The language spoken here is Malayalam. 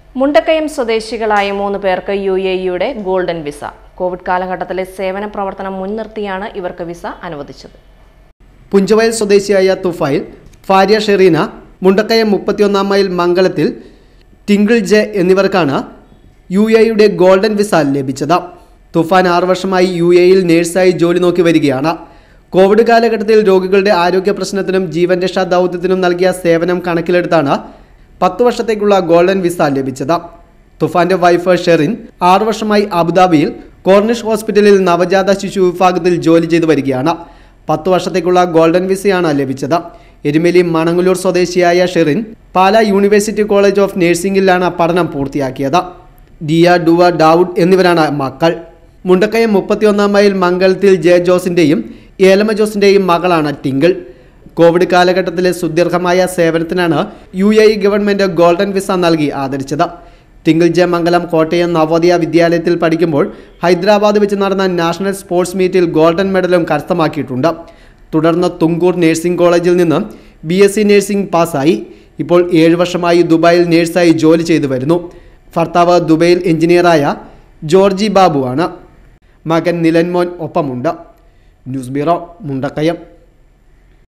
മുണ്ടക്കയം സ്വദേശികളായ മൂന്ന് പേർക്ക് യു എ ഇയുടെ ഗോൾഡൻ വിസ കോവിഡ് കാലഘട്ടത്തിലെ സേവന പ്രവർത്തനം മുൻനിർത്തിയാണ് ഇവർക്ക് വിസ അനുവദിച്ചത് പുഞ്ചവയൽ സ്വദേശിയായ തുഫൈൽ ഫാരിയ ഷെറീന മുണ്ടക്കയം മുപ്പത്തിയൊന്നാം മൈൽ മംഗളത്തിൽ ടിങ്കിൾ ജെ എന്നിവർക്കാണ് യു എയുടെ ഗോൾഡൻ വിസ ലഭിച്ചത് തുഫാൻ ആറു വർഷമായി യു എയിൽ നേഴ്സായി ജോലി നോക്കി വരികയാണ് കോവിഡ് കാലഘട്ടത്തിൽ രോഗികളുടെ ആരോഗ്യ പ്രശ്നത്തിനും ജീവൻ രക്ഷാ ദൗത്യത്തിനും നൽകിയ സേവനം കണക്കിലെടുത്താണ് പത്ത് വർഷത്തേക്കുള്ള ഗോൾഡൻ വിസ ലഭിച്ചത് തുഫാന്റെ വൈഫ് ഷെറിൻ ആറു വർഷമായി അബുദാബിയിൽ കോർണിഷ് ഹോസ്പിറ്റലിൽ നവജാത ശിശു വിഭാഗത്തിൽ ജോലി ചെയ്തു വരികയാണ് പത്ത് വർഷത്തേക്കുള്ള ഗോൾഡൻ വിസയാണ് ലഭിച്ചത് എരുമേലി മണങ്ങുലൂർ സ്വദേശിയായ Sherin Pala university college of നഴ്സിംഗിലാണ് പഠനം പൂർത്തിയാക്കിയത് ദിയ ഡുവ ഡാവുഡ് എന്നിവരാണ് മക്കൾ മുണ്ടക്കയം മുപ്പത്തിയൊന്നാം മൈൽ മംഗളത്തിൽ ജെ ജോസിൻ്റെയും ഏലമ ജോസിൻ്റെയും മകളാണ് ടിങ്കിൾ കോവിഡ് കാലഘട്ടത്തിലെ സുദീർഘമായ സേവനത്തിനാണ് U A E government golden visa നൽകി ആദരിച്ചത് ടിങ്കിൾ ജെ മംഗലം കോട്ടയം നവോദയ വിദ്യാലയത്തിൽ പഠിക്കുമ്പോൾ ഹൈദരാബാദ് വെച്ച് നടന്ന നാഷണൽ സ്പോർട്സ് മീറ്റിൽ ഗോൾഡൻ മെഡലും കരസ്ഥമാക്കിയിട്ടുണ്ട് തുടർന്ന് തുങ്കൂർ നഴ്സിംഗ് കോളേജിൽ നിന്ന് ബി എസ് സി നഴ്സിംഗ് പാസ്സായി ഇപ്പോൾ ഏഴ് വർഷമായി ദുബായിൽ നഴ്സായി ജോലി ചെയ്തു വരുന്നു ഭർത്താവ് ദുബൈയിൽ എഞ്ചിനീയറായ ജോർജി ബാബു ആണ് മകൻ നിലൻമോൻ ഒപ്പമുണ്ട് ന്യൂസ് ബ്യൂറോ മുണ്ടക്കയം